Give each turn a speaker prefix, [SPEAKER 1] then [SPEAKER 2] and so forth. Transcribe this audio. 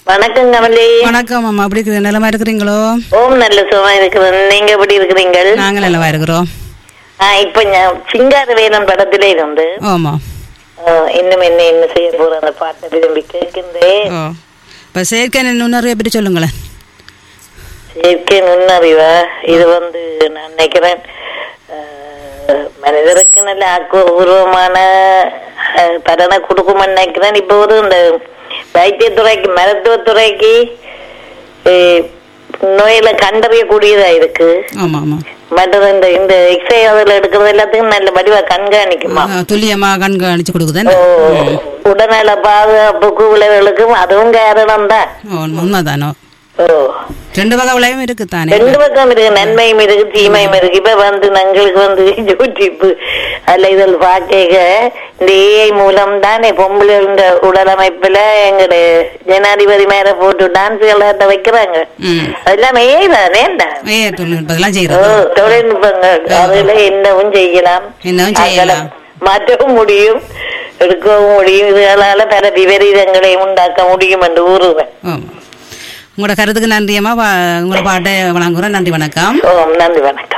[SPEAKER 1] வணக்கம் கமலி
[SPEAKER 2] வணக்கம் அம்மா அப்படி இருக்குது நிலமா இருக்கிறீங்களோ
[SPEAKER 1] ஓம் நல்ல சுகமா இருக்கிறேன் நீங்க எப்படி இருக்கிறீங்கள்
[SPEAKER 2] நாங்கள் நிலவா இருக்கிறோம்
[SPEAKER 1] ஆ, இப்ப நான் சிங்கார வேலன் படத்திலே இருந்து
[SPEAKER 2] ஆமா
[SPEAKER 1] ஆ, இன்னும் என்ன என்ன செய்ய போற அந்த பாட்டை விரும்பி கேட்கின்றேன்
[SPEAKER 2] ஓ இப்போ செயற்கை நுண்ணறிவை பற்றி சொல்லுங்களேன்
[SPEAKER 1] செயற்கை நுண்ணறிவா இது வந்து நான் நினைக்கிறேன் ஆ, மனிதருக்கு நல்ல ஆக்கப்பூர்வமான ஆ, பலனை கொடுக்கும்னு நினைக்கிறேன் இப்போ ஒரு இந்த வைத்தியத்துறைக்கு மருத்துவத்துறைக்கு ஏ, நோயில கண்டறியக்கூடியதா இருக்கு
[SPEAKER 2] ஆமாம் ஆமாம்
[SPEAKER 1] மற்றது இந்த இந்த எக்ஸ்ரே அதில் எடுக்கிறது எல்லாத்துக்கும் நல்ல வடிவா கண்காணிக்குமா
[SPEAKER 2] துல்லியமாக கண்காணிச்சு கொடுக்குதேன்
[SPEAKER 1] ஓ, உடல்நல பாதுகாப்புக்கு விளைவுகளுக்கும் அதுவும் காரணம் தான்
[SPEAKER 2] ஓ உண்மைதானோ
[SPEAKER 1] ஓ
[SPEAKER 2] ரெண்டு வகை விளைவும் இருக்கு தானே
[SPEAKER 1] ரெண்டு பக்கம் இருக்கு நன்மையும் இருக்கு தீமையும் இருக்கு இப்ப வந்து எங்களுக்கு வந்து யூடியூப் அதுல இதில் பார்க்க இந்த ஏஐ மூலம் தானே பொம்பளை உடல் அமைப்புல எங்கட ஜனாதிபதி மேல போட்டு டான்ஸ் விளையாட்ட வைக்கிறாங்க
[SPEAKER 2] ம்
[SPEAKER 1] அதெல்லாம் ஏஐ தானே
[SPEAKER 2] ஏ தொழில்நுட்பத்தெல்லாம்
[SPEAKER 1] ஓ,
[SPEAKER 2] செய்கிறது
[SPEAKER 1] தொழில்நுட்பங்கள் அதுல என்னவும் செய்யலாம்
[SPEAKER 2] என்னவும் செய்யலாம்.
[SPEAKER 1] அதெல்லாம் மாற்றவும் முடியும் எடுக்கவும் முடியும் இதனால பல விபரீதங்களையும் உண்டாக்க முடியும் என்று கூறுவேன்
[SPEAKER 2] ஆமாம் உங்களோட கருத்துக்கு நன்றியம்மா வா- உங்களோட பாட்டை வழங்குறோம் நன்றி வணக்கம்
[SPEAKER 1] ஓ நன்றி வணக்கம்